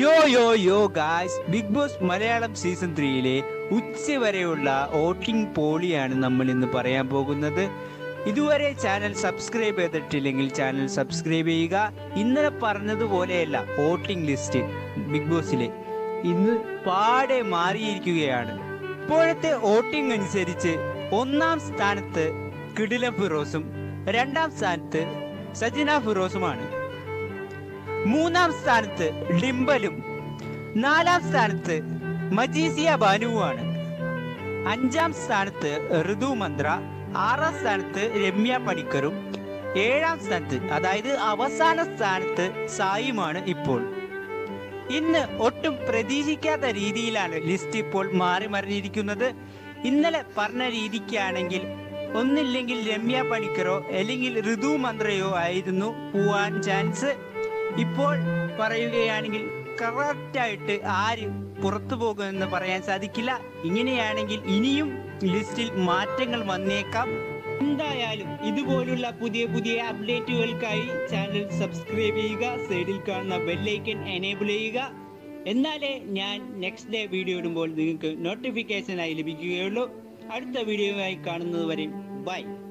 യോ yo yo guys big boss Malayalam season ത്രീയിലെ ഉച്ചവരെയുള്ള വോട്ടിംഗ് പോളിയാണ് നമ്മൾ ഇന്ന് പറയാൻ പോകുന്നത് ഇതുവരെ ചാനൽ സബ്സ്ക്രൈബ് ചെയ്തിട്ടില്ലെങ്കിൽ ചാനൽ സബ്സ്ക്രൈബ് ചെയ്യുക ഇന്നലെ പറഞ്ഞതുപോലെയല്ല വോട്ടിംഗ് ലിസ്റ്റ് ബിഗ് ബോസിലെ ഇന്ന് പാടെ മാറിയിരിക്കുകയാണ് ഇപ്പോഴത്തെ വോട്ടിംഗ് അനുസരിച്ച് ഒന്നാം സ്ഥാനത്ത് കിടില ഫിറോസും രണ്ടാം സ്ഥാനത്ത് സജിന ഫിറോസുമാണ് മൂന്നാം സ്ഥാനത്ത് ഡിംബലും നാലാം സ്ഥാനത്ത് മജീസിയ ബാനുവുമാണ് അഞ്ചാം സ്ഥാനത്ത് ഋതു മന്ത്ര ആറാം സ്ഥാനത്ത് രമ്യ പണിക്കറും ഏഴാം സ്ഥാനത്ത് അതായത് അവസാന സ്ഥാനത്ത് സായിയുമാണ് ഇപ്പോൾ ഇന്ന് ഒട്ടും പ്രതീക്ഷിക്കാത്ത രീതിയിലാണ് ലിസ്റ്റ് ഇപ്പോൾ മാറി മറിഞ്ഞിരിക്കുന്നത് ഇന്നലെ പറഞ്ഞ രീതിക്കാണെങ്കിൽ ഒന്നില്ലെങ്കിൽ രമ്യ പണിക്കറോ അല്ലെങ്കിൽ ഋതു മന്ത്രയോ ആയിരുന്നു പോവാൻ ചാൻസ് ഇപ്പോൾ പറയുകയാണെങ്കിൽ കറക്റ്റായിട്ട് ആര് പുറത്തു പോകുമെന്ന് പറയാൻ സാധിക്കില്ല ഇങ്ങനെയാണെങ്കിൽ ഇനിയും ലിസ്റ്റിൽ മാറ്റങ്ങൾ വന്നേക്കാം എന്തായാലും ഇതുപോലുള്ള പുതിയ പുതിയ അപ്ഡേറ്റുകൾക്കായി ചാനൽ സബ്സ്ക്രൈബ് ചെയ്യുക സൈഡിൽ കാണുന്ന ബെല്ലൈക്കൻ എനേബിൾ ചെയ്യുക എന്നാലേ ഞാൻ നെക്സ്റ്റ് ഡേ വീഡിയോ ഇടുമ്പോൾ നിങ്ങൾക്ക് നോട്ടിഫിക്കേഷനായി ലഭിക്കുകയുള്ളൂ അടുത്ത വീഡിയോയുമായി കാണുന്നത് വരെ ബൈ